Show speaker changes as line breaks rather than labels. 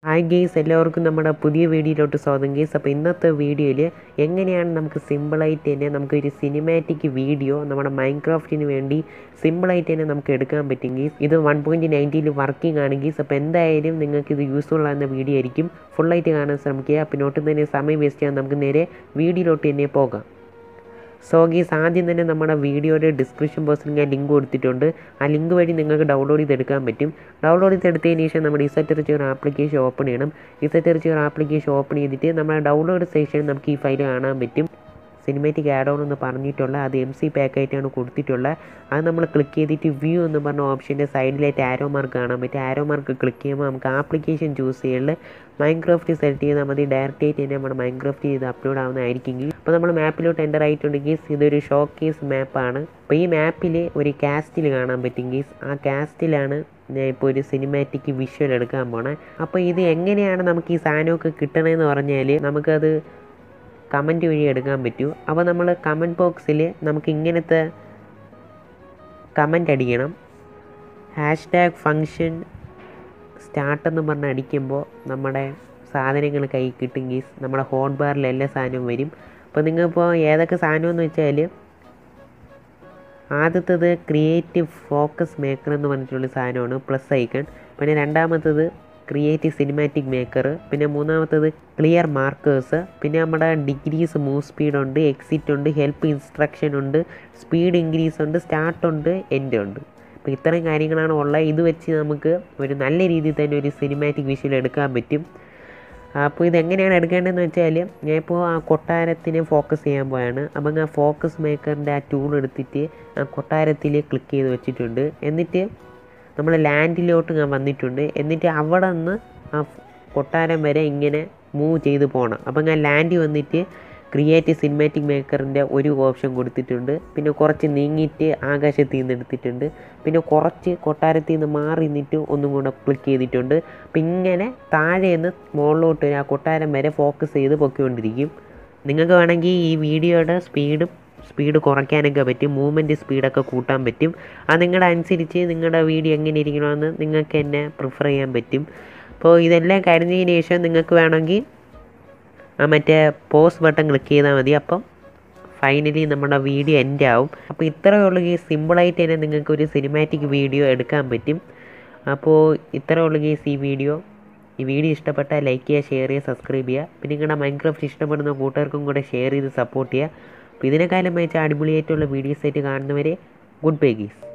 hi guys എല്ലാവർക്കും നമ്മുടെ പുതിയ വീഡിയോയിലോട്ട് സ്വാഗതം ഗെയ്സ് അപ്പോൾ ഇന്നത്തെ വീഡിയോയിൽ എങ്ങനെയാണ് നമുക്ക് സിമ്പിളായിട്ട് തന്നെ നമുക്കൊരു സിനിമാറ്റിക് വീഡിയോ നമ്മുടെ മൈൻക്രാഫ്റ്റിന് വേണ്ടി സിമ്പിളായിട്ട് തന്നെ നമുക്ക് എടുക്കാൻ പറ്റും ഗീസ് ഇത് വൺ പോയിൻറ്റ് നയൻറ്റിയിൽ വർക്കിംഗ് ആണ് ഗീസ് അപ്പോൾ എന്തായാലും നിങ്ങൾക്ക് ഇത് യൂസ്ഫുൾ ആകുന്ന വീഡിയോ ആയിരിക്കും ഫുള്ളായിട്ട് കാണാൻ ശ്രമിക്കുക പിന്നെ ഒട്ടും തന്നെ സമയം വേസ്റ്റ് ചെയ്യാൻ നമുക്ക് നേരെ വീഡിയോയിലോട്ട് തന്നെ പോകാം സോ ഗീസ് ആദ്യം തന്നെ നമ്മുടെ വീഡിയോയുടെ ഡിസ്ക്രിപ്ഷൻ ബോക്സിൽ ഞാൻ ലിങ്ക് കൊടുത്തിട്ടുണ്ട് ആ ലിങ്ക് വഴി നിങ്ങൾക്ക് ഡൗൺലോഡ് ചെയ്തെടുക്കാൻ പറ്റും ഡൗൺലോഡ് ചെയ്തെടുത്തതിന് ശേഷം നമ്മുടെ ഇസറ്ററിച്ച് ഒരു ആപ്ലിക്കേഷൻ ഓപ്പൺ ചെയ്യണം ഇസറ്ററിച്ച് ഒരു ആപ്ലിക്കേഷൻ ഓപ്പൺ ചെയ്തിട്ട് നമ്മുടെ ഡൗൺലോഡ് സെക്ഷൻ നമുക്ക് ഈ ഫയൽ കാണാൻ പറ്റും സിനിമാറ്റിക് ആഡ് ഓൺ എന്ന് പറഞ്ഞിട്ടുള്ള അത് എം സി പാക്കായിട്ടാണ് കൊടുത്തിട്ടുള്ളത് അത് നമ്മൾ ക്ലിക്ക് ചെയ്തിട്ട് വ്യൂ എന്ന് പറഞ്ഞ ഓപ്ഷൻ്റെ സൈഡിലായിട്ട് ആരോ മാർക്ക് കാണാൻ പറ്റും ആരോ മാർക്ക് ക്ലിക്ക് ചെയ്യുമ്പോൾ നമുക്ക് ആപ്ലിക്കേഷൻ ചൂസ് ചെയ്യൽ മൈൻക്രാഫ്റ്റ് സെലക്ട് ചെയ്താൽ മതി ഡയറക്റ്റ് ആയിട്ട് തന്നെ നമ്മുടെ മൈൻക്രാഫ്റ്റ് ചെയ്ത് അപ്ലോഡ് ആവുന്നതായിരിക്കും അപ്പോൾ നമ്മൾ മാപ്പിലോട്ട് എൻ്റർ ആയിട്ടുണ്ടെങ്കിൽ ഇതൊരു ഷോ കേസ് മാപ്പാണ് അപ്പോൾ ഈ മാപ്പിൽ ഒരു കാസ്റ്റിൽ കാണാൻ പറ്റും ഗീസ് ആ കാസ്റ്റിലാണ് ഞാൻ ഇപ്പോൾ ഒരു സിനിമാറ്റിക് വിഷ്വൽ എടുക്കാൻ പോണേ അപ്പോൾ ഇത് എങ്ങനെയാണ് നമുക്ക് ഈ സാധനമൊക്കെ കിട്ടണമെന്ന് പറഞ്ഞാൽ നമുക്കത് കമൻറ്റ് വഴി എടുക്കാൻ പറ്റൂ അപ്പോൾ നമ്മൾ കമൻറ്റ് ബോക്സിൽ നമുക്ക് ഇങ്ങനത്തെ കമൻ്റ് അടിക്കണം ഹാഷ് ടാഗ് ഫങ്ഷൻ സ്റ്റാർട്ടെന്ന് പറഞ്ഞ് അടിക്കുമ്പോൾ നമ്മുടെ സാധനങ്ങൾ കൈ കിട്ടും ഗീസ് നമ്മുടെ ഹോട്ട് ബാറിൽ എല്ലാ സാധനവും വരും അപ്പോൾ നിങ്ങളിപ്പോൾ ഏതൊക്കെ സാധനമെന്ന് വെച്ചാൽ ആദ്യത്തത് ക്രിയേറ്റീവ് ഫോക്കസ് മേക്കർ എന്ന് പറഞ്ഞിട്ടുള്ള സാധനമാണ് പ്ലസ് ഐക്കൺ പിന്നെ രണ്ടാമത്തത് ക്രിയേറ്റീവ് സിനിമാറ്റിക് മേക്കർ പിന്നെ മൂന്നാമത്തത് ക്ലിയർ മാർക്കേഴ്സ് പിന്നെ നമ്മുടെ ഡിഗ്രീസ് മൂവ് സ്പീഡ് ഉണ്ട് എക്സിറ്റ് ഉണ്ട് ഹെൽപ്പ് ഇൻസ്ട്രക്ഷൻ ഉണ്ട് സ്പീഡ് ഇൻക്രീസ് ഉണ്ട് സ്റ്റാർട്ട് ഉണ്ട് എൻഡ് ഉണ്ട് അപ്പോൾ ഇത്രയും കാര്യങ്ങളാണ് ഉള്ളത് ഇത് വെച്ച് നമുക്ക് ഒരു നല്ല രീതിയിൽ തന്നെ ഒരു സിനിമാറ്റിക് വിഷ്വൽ എടുക്കാൻ പറ്റും അപ്പോൾ ഇതെങ്ങനെയാണ് എടുക്കേണ്ടതെന്ന് വെച്ചാൽ ഞാൻ ഇപ്പോൾ ആ കൊട്ടാരത്തിനെ ഫോക്കസ് ചെയ്യാൻ പോയാണ് അപ്പം ഞാൻ ഫോക്കസ് മേക്കറിൻ്റെ ആ ടൂൾ എടുത്തിട്ട് ആ കൊട്ടാരത്തിൽ ക്ലിക്ക് ചെയ്ത് വെച്ചിട്ടുണ്ട് എന്നിട്ട് നമ്മൾ ലാൻഡിലോട്ട് ഞാൻ വന്നിട്ടുണ്ട് എന്നിട്ട് അവിടെ നിന്ന് ആ കൊട്ടാരം വരെ ഇങ്ങനെ മൂവ് ചെയ്ത് പോകണം അപ്പം ഞാൻ ലാൻഡ് വന്നിട്ട് ക്രിയേറ്റ് സിനിമാറ്റിക് മേക്കറിൻ്റെ ഒരു ഓപ്ഷൻ കൊടുത്തിട്ടുണ്ട് പിന്നെ കുറച്ച് നീങ്ങിയിട്ട് ആകാശത്തിൽ നിന്ന് എടുത്തിട്ടുണ്ട് പിന്നെ കുറച്ച് കൊട്ടാരത്തിൽ നിന്ന് മാറി നിന്നിട്ട് ഒന്നും കൂടെ ക്ലിക്ക് ചെയ്തിട്ടുണ്ട് അപ്പം ഇങ്ങനെ താഴെ നിന്ന് മുകളിലോട്ട് ആ കൊട്ടാരം വരെ ഫോക്കസ് ചെയ്ത് പൊക്കിക്കൊണ്ടിരിക്കും നിങ്ങൾക്ക് വേണമെങ്കിൽ ഈ വീഡിയോയുടെ സ്പീഡും സ്പീഡ് കുറയ്ക്കാനൊക്കെ പറ്റും മൂവ്മെൻറ്റ് സ്പീഡൊക്കെ കൂട്ടാൻ പറ്റും അത് നിങ്ങളുടെ അനുസരിച്ച് നിങ്ങളുടെ വീഡിയോ എങ്ങനെ ഇരിക്കണമെന്ന് നിങ്ങൾക്ക് തന്നെ പ്രിഫർ ചെയ്യാൻ പറ്റും അപ്പോൾ ഇതെല്ലാം കഴിഞ്ഞതിന് ശേഷം നിങ്ങൾക്ക് വേണമെങ്കിൽ ആ മറ്റേ പോസ്റ്റ് ബട്ടൺ ക്ലിക്ക് ചെയ്താൽ മതി അപ്പം ഫൈനലി നമ്മുടെ വീഡിയോ എൻഡ് ആവും അപ്പോൾ ഇത്രയേ ഉള്ളൂ ഈ സിമ്പിളായിട്ട് തന്നെ നിങ്ങൾക്ക് ഒരു സിനിമാറ്റിക് വീഡിയോ എടുക്കാൻ പറ്റും അപ്പോൾ ഇത്രയേ ഉള്ളൂ ഗീസ് ഈ വീഡിയോ ഈ വീഡിയോ ഇഷ്ടപ്പെട്ടാൽ ലൈക്ക് ചെയ്യുക ഷെയർ ചെയ്യുക സബ്സ്ക്രൈബ് ചെയ്യുക പിന്നെ നിങ്ങളുടെ മൈൻക്രാഫ്റ്റ് ഇഷ്ടപ്പെടുന്ന കൂട്ടുകാർക്കും കൂടെ ഷെയർ ചെയ്ത് സപ്പോർട്ട് ചെയ്യുക അപ്പോൾ ഇതിനെക്കാലം വെച്ചാൽ അടിപൊളിയായിട്ടുള്ള വീഡിയോസ് ആയിട്ട് കാണുന്നവരെ ഗുഡ് ബൈ ഗീസ്